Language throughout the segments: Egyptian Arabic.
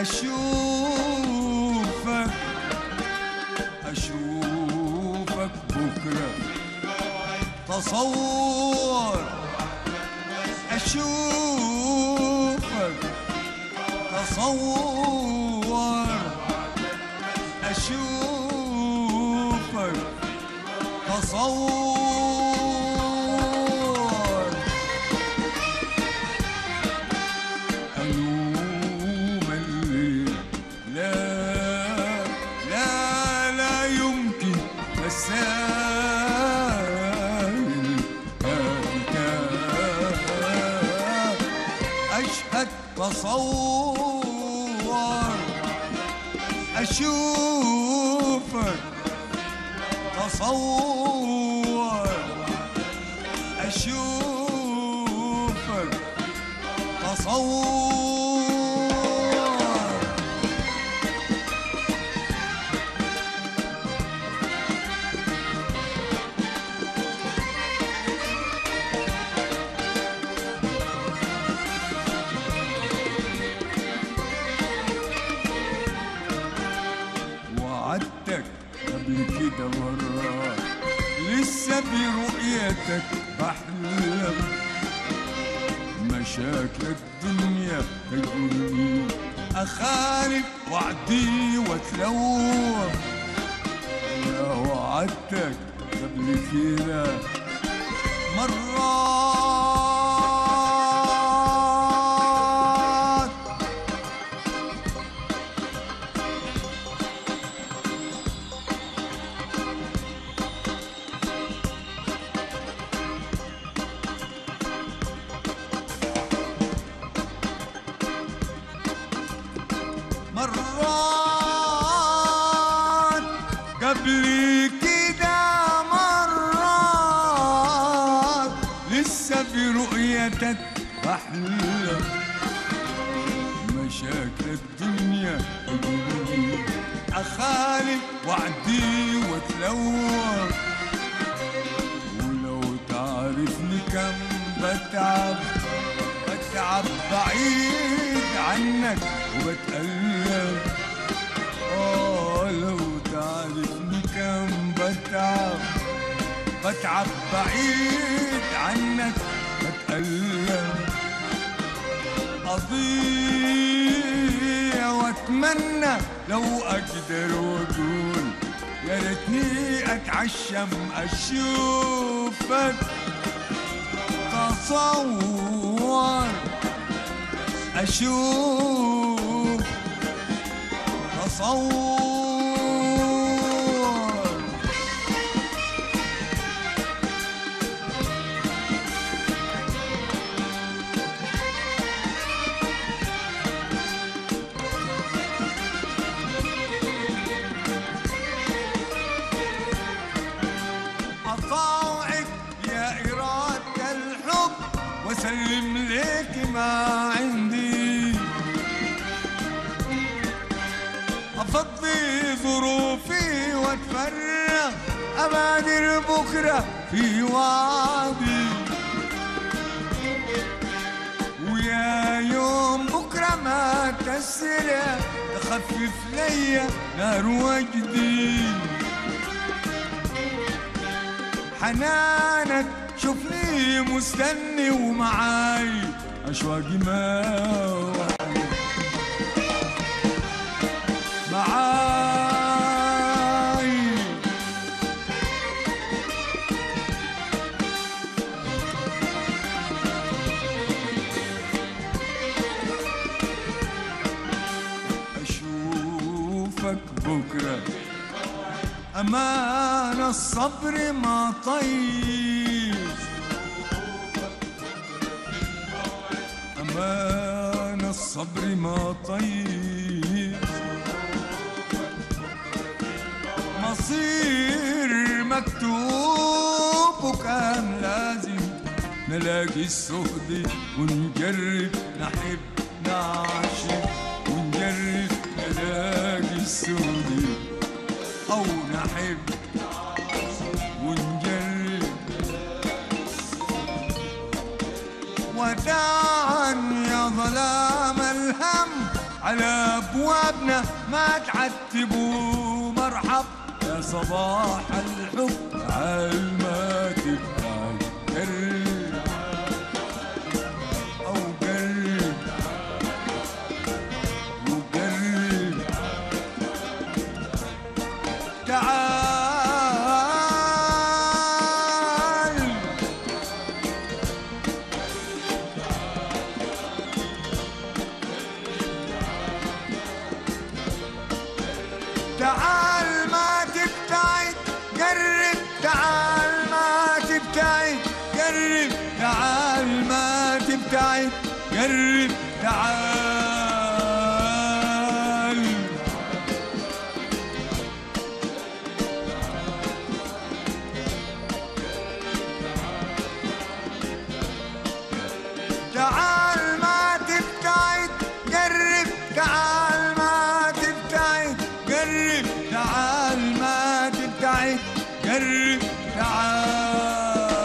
أشوفك أشوفك بكرة تصور أشوفك تصور أشوفك تصور ألوم الليل لا لا لا يمكن أسائل هذه أشهد تصور أشوفك تصور أشوفك تصور وعدتك قبل كده مرات لسه برؤيتك بحلم مشاكل الدنيا تجرني أخالف وعدي واتلوم يا وعدتك قبل كده مرات مرات قبل كده مرات لسه برؤيتك بحلم مشاكل الدنيا تجرني أخالف وعدي واتلوم ولو تعرفني كم بتعب بتعب بعيد عنك وبتألم آه لو تعرفني كم بتعب بتعب بعيد عنك بتألم أضيع وأتمنى لو أقدر وأقول يا ريتني أتعشم أشوفك تصور أشوف تصور أطاوعك يا إرادة الحب وأسلم لك ما عندي أفضي ظروفي وأتفرغ أبادر بكرة في وعدي ويا يوم بكرة ما تسرع تخفف ليا نار وجدي حنانك شوفني مستني ومعاي أشواقي ما وحدي. معاي أشوفك بكرة أمان الصبر ما طيب أمان الصبر ما طيب مصير مكتوب وكان لازم نلاقي السهد ونجرب نحب نعشق ونجرب نلاقي السهد أو نحب ونجرب وداعا يا ظلام الهم على ابوابنا ما تعتبوا مرحب يا صباح الحب تعال ما تبعد قرب او قرب وقرب تعال تعال ما تبتعد قرب تعال ما تبتعد قرب تعال ما تبتعد قرب تعال تعال ما تبتعد قرب تعال ما تبتعد قرب تعال ما تبتعد قرب تعال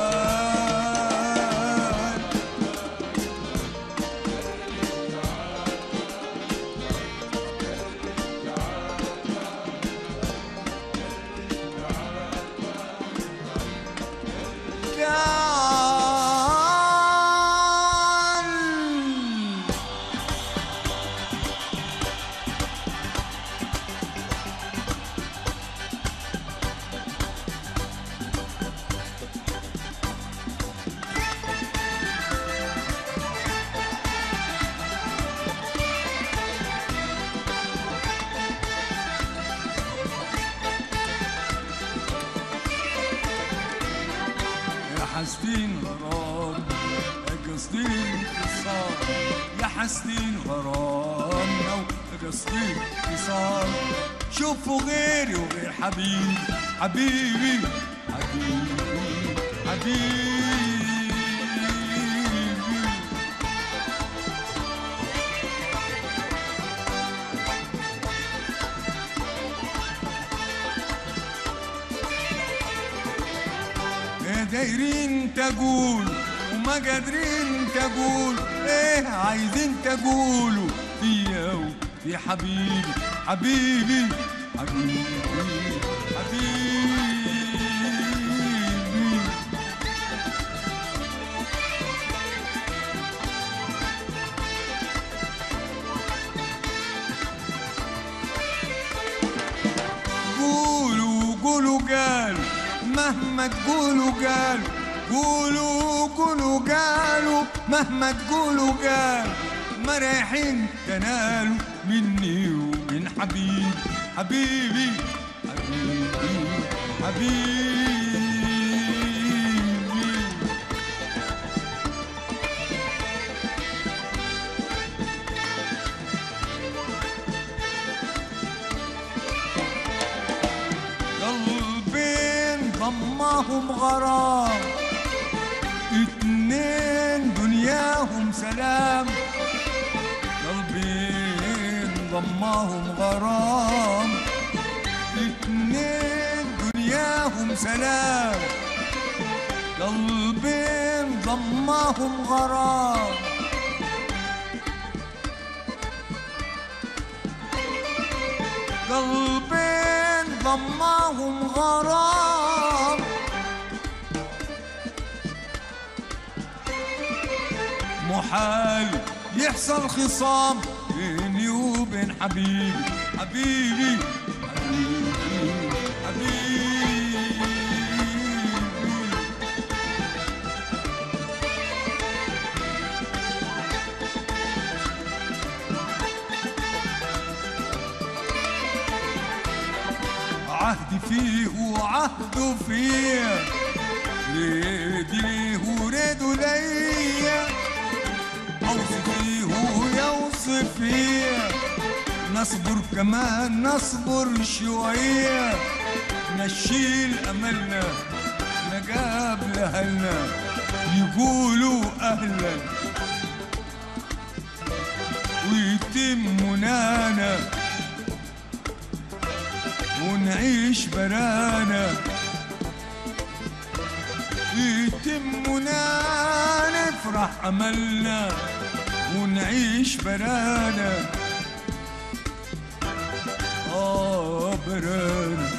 تعال يا حاسدين غرام يا قاصدين اتصال يا حاسدين غرامنا وقاصدين اتصال شوفوا غيري وغير حبيبي حبيبي حبيبي حبيبي إيه دايرين تقول وما قادرين تقول ايه عايزين تقولوا فيا وفي حبيبي حبيبي حبيبي حبيبي قولوا قولوا قالوا مهما تقولوا قالوا قولوا قولوا قالوا مهما تقولوا قالوا ما رايحين تنالوا مني ومن حبيبي حبيبي حبيبي حبيبي قلبين ضماهم غرام اتنين دنياهم سلام قلبين ضماهم غرام اتنين دنياهم سلام قلبين ضماهم غرام قلبين ضماهم غرام محال يحصل خصام بيني وبين حبيبي حبيبي حبيبي حبيبي عهدي فيه وعهده فيه ريدي ليه وريده ليا اوصف فيه ويوصف فيه نصبر كمان نصبر شوية نشيل أملنا نقابل أهلنا يقولوا أهلا ويتم منانا ونعيش برانا يتمنا نفرح أملنا ونعيش برانا برانا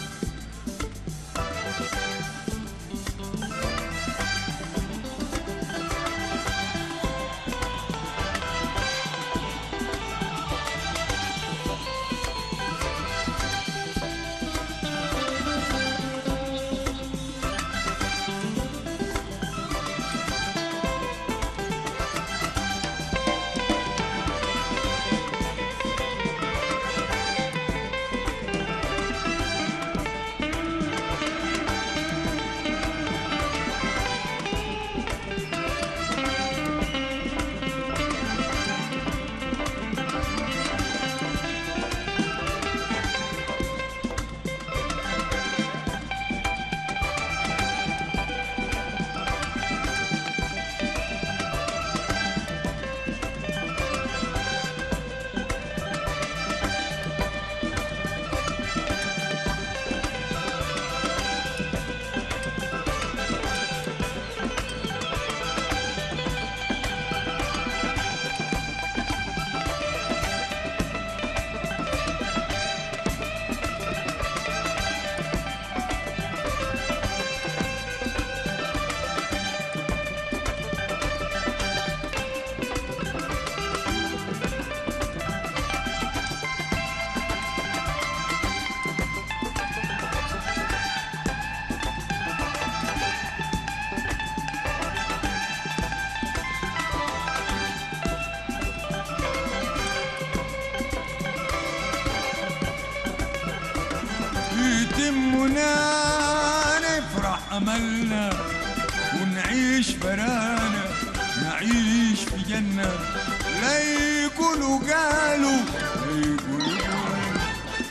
يتمنا نفرح أملنا ونعيش برانا نعيش في جنة لا يقولوا قالوا لا يقولوا قالوا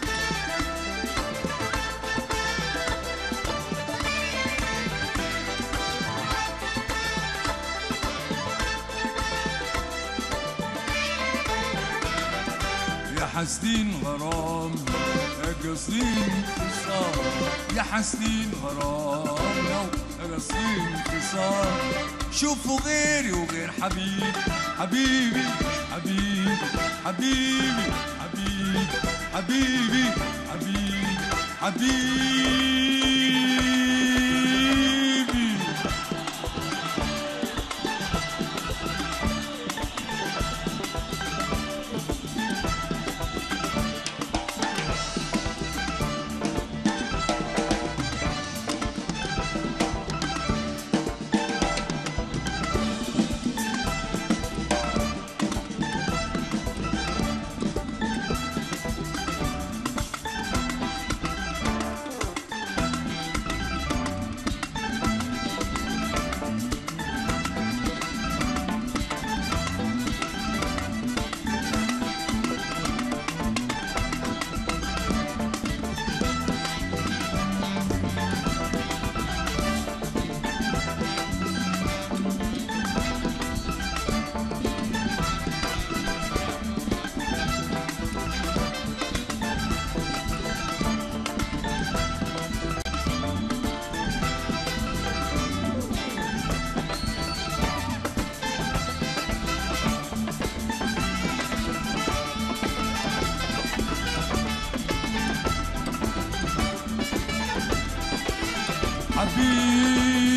يا حاسدين غرام يا قاصدين انتصار يا حاسدين غرام يا قاصدين انتصار شوفوا غيري وغير حبيبي حبيبي حبيبي حبيبي حبيبي حبيبي حبيبي حبيبي حبيبي